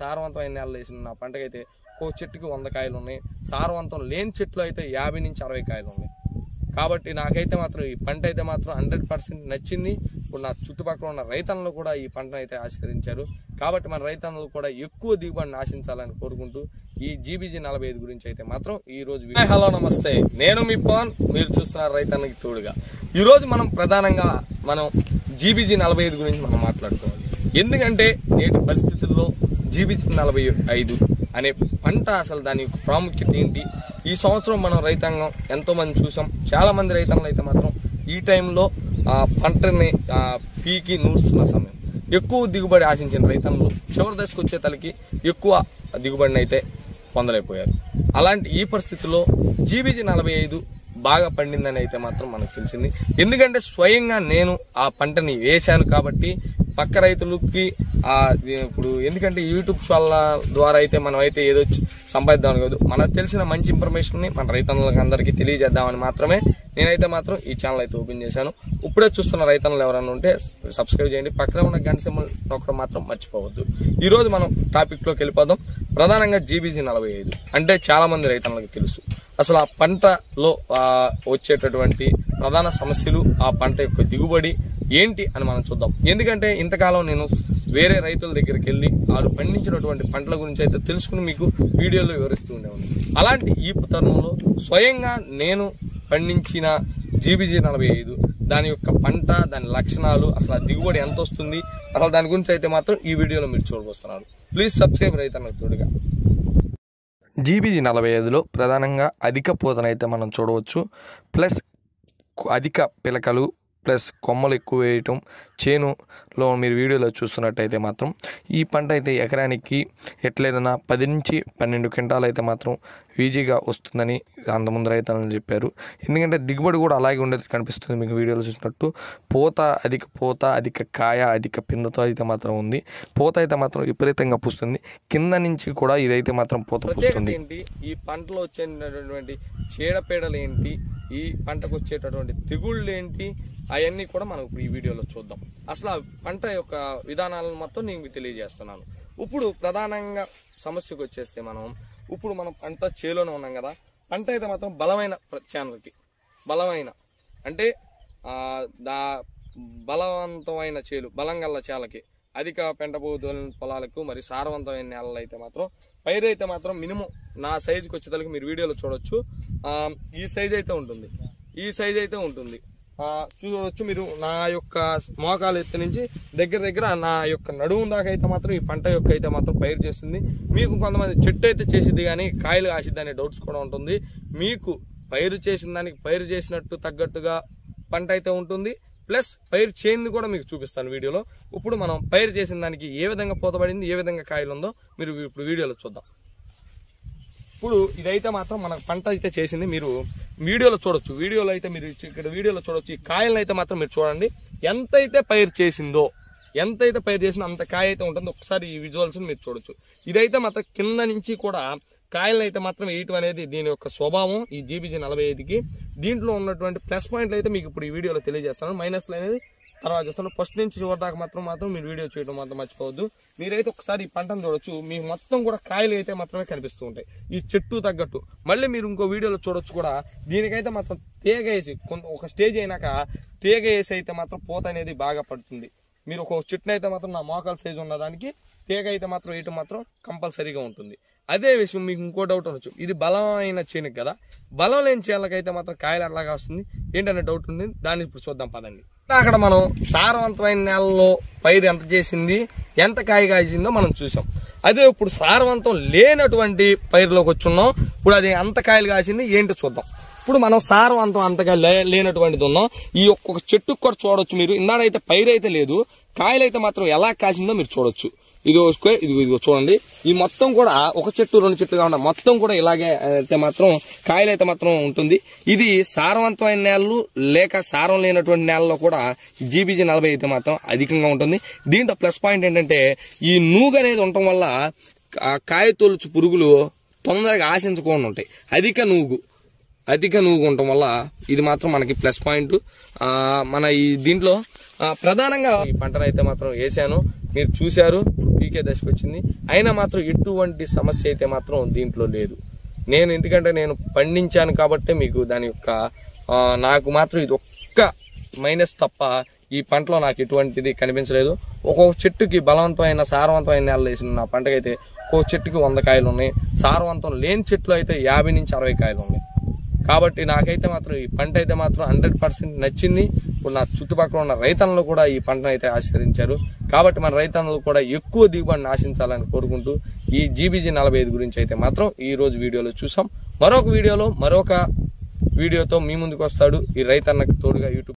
సారవంతమైన నేలలో వేసిన నా పంటకైతే ఒక చెట్టుకి వంద కాయలు ఉన్నాయి సారవంతం లేని చెట్లు అయితే యాభై నుంచి అరవై కాయలు ఉన్నాయి కాబట్టి నాకైతే మాత్రం ఈ పంట అయితే మాత్రం హండ్రెడ్ పర్సెంట్ నచ్చింది ఇప్పుడు నా చుట్టుపక్కల ఉన్న రైతన్నలు కూడా ఈ పంటను అయితే ఆశ్రయించారు కాబట్టి మన రైతన్నలు కూడా ఎక్కువ దిగుబడిని ఆశించాలని కోరుకుంటూ ఈ జీబీజీ నలభై ఐదు గురించి అయితే మాత్రం ఈ రోజు వీడియో- హలో నమస్తే నేను మీ పవన్ మీరు చూస్తున్నారు రైతన్నకి తోడుగా ఈ రోజు మనం ప్రధానంగా మనం జీబీజీ నలభై ఐదు గురించి మనం మాట్లాడుకోవాలి ఎందుకంటే నేటి పరిస్థితుల్లో జీబీజీ నలభై ఐదు అనే పంట అసలు దాని యొక్క ప్రాముఖ్యత ఏంటి ఈ సంవత్సరం మనం రైతాంగం ఎంతో మంది చూసాం చాలా మంది రైతన్నలు అయితే మాత్రం ఈ టైంలో ఆ పంటని ఆ, పీకి నూరుస్తున్న సమయం ఎక్కువ దిగుబడి ఆశించిన రైతన్నలు చివరి దశకు వచ్చే తలకి ఎక్కువ దిగుబడిని అయితే పొందలేకపోయారు అలాంటి ఈ పరిస్థితుల్లో జీబీజీ నలభై ఐదు బాగా పండిందని అయితే మాత్రం మనకు తెలిసింది ఎందుకంటే స్వయంగా నేను ఆ పంటని వేశాను కాబట్టి పక్క రైతులకి ఆ ఇది ఇప్పుడు ఎందుకంటే యూట్యూబ్ వాళ్ళ ద్వారా అయితే మనం అయితే ఏదో చ- సంపాదిద్దామని కాదు మనకు తెలిసిన మంచి ఇన్ఫర్మేషన్ ని మన రైతన్నులకు అందరికీ తెలియజేద్దామని మాత్రమే నేనైతే మాత్రం ఈ ఛానల్ అయితే ఓపెన్ చేశాను ఇప్పుడే చూస్తున్న రైతన్నులు ఎవరైనా ఉంటే సబ్స్క్రైబ్ చేయండి పక్కన ఉన్న గంట సింబల్ నొక్కడం మాత్రం మర్చిపోవద్దు ఈ రోజు మనం టాపిక్ లోకి వెళ్ళిపోదాం ప్రధానంగా జీబీజీ నలభై ఐదు అంటే చాలా మంది రైతన్నులకు తెలుసు అసలు ఆ పంటలో ఆ, వచ్చేటటువంటి ప్రధాన సమస్యలు ఆ పంట యొక్క దిగుబడి ఏంటి అని మనం చూద్దాం ఎందుకంటే ఇంతకాలం నేను వేరే రైతుల దగ్గరికి వెళ్ళి వారు పండించినటువంటి పంటల గురించి అయితే తెలుసుకుని మీకు వీడియోలో వివరిస్తూ ఉండేవాడిని అలాంటి ఈ తరుణంలో స్వయంగా నేను పండించిన జీబీజీ నలభై ఐదు దాని యొక్క పంట దాని లక్షణాలు అసలు ఆ దిగుబడి ఎంత వస్తుంది అసలు దాని గురించి అయితే మాత్రం ఈ వీడియోలో మీరు చూడబోస్తున్నారు ప్లీజ్ సబ్స్క్రైబ్ రైతన్నకు తోడుగా జీబీజీ నలభై ఐదులో ప్రధానంగా అధిక పూతనైతే మనం చూడవచ్చు ప్లస్ కు- అధిక పిలకలు ప్లస్ కొమ్మలు ఎక్కువ వేయటం చేనులో మీరు వీడియోలో చూస్తున్నట్టయితే మాత్రం ఈ పంట అయితే ఎకరానికి ఎట్లేదన్నా పది నుంచి పన్నెండు క్వింటాలు అయితే మాత్రం ఈజీగా వస్తుందని అంతకుముందు రైతులను చెప్పారు ఎందుకంటే దిగుబడి కూడా అలాగే ఉండేది కనిపిస్తుంది మీకు వీడియోలో చూసినట్టు పూత అధిక పూత అధిక కాయ అధిక పిందతో అయితే మాత్రం ఉంది పూత అయితే మాత్రం విపరీతంగా పూస్తుంది కింద నుంచి కూడా ఇదైతే మాత్రం పూత పూస్తుంది ఏంటి ఈ పంటలో వచ్చేటటువంటి చీడపీడలు ఏంటి ఈ పంటకు వచ్చేటటువంటి తెగుళ్ళు ఏంటి అవన్నీ కూడా మనం ఇప్పుడు ఈ వీడియోలో చూద్దాం అసలు ఆ పంట యొక్క విధానాలను మొత్తం నేను మీకు తెలియజేస్తున్నాను ఇప్పుడు ప్రధానంగా సమస్యకు వచ్చేస్తే మనం ఇప్పుడు మనం పంట చేలోనే ఉన్నాం కదా పంట అయితే మాత్రం బలమైన ప్ర- ఛానల్కి బలమైన అంటే ఆ, దా బలవంతమైన చేలు బలం గల్ల చేలకి అధిక పెంటబోతుల పొలాలకు మరి సారవంతమైన నేలలు అయితే మాత్రం పైరు అయితే మాత్రం మినిమం నా సైజుకి వచ్చేతలకి మీరు వీడియోలో చూడొచ్చు ఆ, ఈ సైజ్ అయితే ఉంటుంది ఈ సైజ్ అయితే ఉంటుంది ఆ, చూడవచ్చు మీరు నా యొక్క మోకాలు ఎత్తు నుంచి దగ్గర దగ్గర నా యొక్క నడుము దాకా అయితే మాత్రం ఈ పంట యొక్క అయితే మాత్రం పైరు చేస్తుంది మీకు కొంతమంది చెట్టు అయితే చేసిద్ది కానీ కాయలు కాసిద్ది అనే డౌట్స్ కూడా ఉంటుంది మీకు పైరు చేసిన దానికి పైరు చేసినట్టు తగ్గట్టుగా పంట అయితే ఉంటుంది ప్లస్ పైరు చేయింది కూడా మీకు చూపిస్తాను వీడియోలో ఇప్పుడు మనం పైరు చేసిన దానికి ఏ విధంగా పూతపడింది ఏ విధంగా కాయలు ఉందో మీరు ఇప్పుడు వీడియోలో చూద్దాం ఇప్పుడు ఇదైతే మాత్రం మన పంట అయితే చేసింది మీరు వీడియోలో చూడొచ్చు వీడియోలో అయితే మీరు ఇక్కడ వీడియోలో చూడొచ్చు ఈ కాయలను అయితే మాత్రం మీరు చూడండి ఎంతైతే పైరు చేసిందో ఎంతైతే పైరు చేసిందో అంత కాయ అయితే ఉంటుందో ఒకసారి ఈ విజువల్స్ మీరు చూడొచ్చు ఇదైతే మాత్రం కింద నుంచి కూడా కాయలను అయితే మాత్రం వేయటం అనేది దీని యొక్క స్వభావం ఈ జీబీజీ నలభై ఐదుకి దీంట్లో ఉన్నటువంటి ప్లస్ పాయింట్లు అయితే మీకు ఇప్పుడు ఈ వీడియోలో తెలియజేస్తాను మైనస్లు అనేది తర్వాత చేస్తాను ఫస్ట్ నుంచి చివరి దాకా మాత్రం మాత్రం మీరు వీడియో చేయడం మాత్రం మర్చిపోవద్దు మీరైతే ఒకసారి ఈ పంటను చూడొచ్చు మీకు మొత్తం కూడా కాయలు అయితే మాత్రమే కనిపిస్తూ ఉంటాయి ఈ చెట్టు తగ్గట్టు మళ్ళీ మీరు ఇంకో వీడియోలో చూడొచ్చు కూడా దీనికైతే మాత్రం తీగ వేసి కొంత ఒక స్టేజ్ అయినాక తీగ వేసి అయితే మాత్రం పూత అనేది బాగా పడుతుంది మీరు ఒక చెట్టుని అయితే మాత్రం నా మోకాల సైజు ఉన్న దానికి తీగ అయితే మాత్రం వేయటం మాత్రం కంపల్సరీగా ఉంటుంది అదే విషయం మీకు ఇంకో డౌట్ అనొచ్చు ఇది బలమైన చేనుకి కదా బలం లేని చేనులకైతే మాత్రం కాయలు ఎలాగా వస్తుంది ఏంటనే డౌట్ ఉంది దాన్ని ఇప్పుడు చూద్దాం పదండి అక్కడ మనం సారవంతమైన నేలలో పైరు ఎంత చేసింది ఎంత కాయ కాసిందో మనం చూసాం అదే ఇప్పుడు సారవంతం లేనటువంటి పైరులోకి వచ్చున్నాం ఇప్పుడు అది ఎంత కాయలు కాసింది ఏంటో చూద్దాం ఇప్పుడు మనం సారవంతం అంతగా లే లేనటువంటిది ఉన్నాం ఈ ఒక్కొక్క చెట్టుకు కూడా చూడొచ్చు మీరు ఇందాడైతే పైరు అయితే లేదు కాయలు అయితే మాత్రం ఎలా కాసిందో మీరు చూడొచ్చు ఇది స్క్వేర్ ఇది ఇదిగో చూడండి ఈ మొత్తం కూడా ఒక చెట్టు రెండు చెట్టుగా ఉన్న మొత్తం కూడా ఇలాగే అయితే మాత్రం కాయలు అయితే మాత్రం ఉంటుంది ఇది సారవంతమైన నేలలు లేక సారం లేనటువంటి నేలలో కూడా జీబీజీ నలభై అయితే మాత్రం అధికంగా ఉంటుంది దీంట్లో ప్లస్ పాయింట్ ఏంటంటే ఈ నూగు అనేది ఉండటం వల్ల ఆ కాయ తొలుచు పురుగులు తొందరగా ఆశించకుండా ఉంటాయి అధిక నూగు అధిక నూగు ఉండటం వల్ల ఇది మాత్రం మనకి ప్లస్ పాయింట్ ఆ, మన ఈ దీంట్లో ఆ, ప్రధానంగా ఈ పంటను అయితే మాత్రం వేసాను మీరు చూశారు పీకే దశకు వచ్చింది అయినా మాత్రం ఎటువంటి సమస్య అయితే మాత్రం దీంట్లో లేదు నేను ఎందుకంటే నేను పండించాను కాబట్టి మీకు దాని యొక్క ఆ, నాకు మాత్రం ఇది ఒక్క మైనస్ తప్ప ఈ పంటలో నాకు ఎటువంటిది కనిపించలేదు ఒక్కొక్క చెట్టుకి బలవంతమైన సారవంతమైన నేలలో వేసిన నా పంటకైతే ఒక్కొక్క చెట్టుకి వంద కాయలు ఉన్నాయి సారవంతం లేని చెట్లు అయితే యాభై నుంచి అరవై కాయలు ఉన్నాయి కాబట్టి నాకైతే మాత్రం ఈ పంట అయితే మాత్రం హండ్రెడ్ పర్సెంట్ నచ్చింది ఇప్పుడు నా చుట్టుపక్కల ఉన్న రైతన్నలు కూడా ఈ పంటను అయితే ఆశీర్వదించారు కాబట్టి మన రైతన్నలు కూడా ఎక్కువ దిగుబడిని ఆశించాలని కోరుకుంటూ ఈ జీబీజీ నలభై ఐదు గురించి అయితే మాత్రం ఈ రోజు వీడియోలో చూసాం మరొక వీడియోలో మరొక వీడియోతో మీ ముందుకు వస్తాడు ఈ రైతన్నకు తోడుగా యూట్యూబ్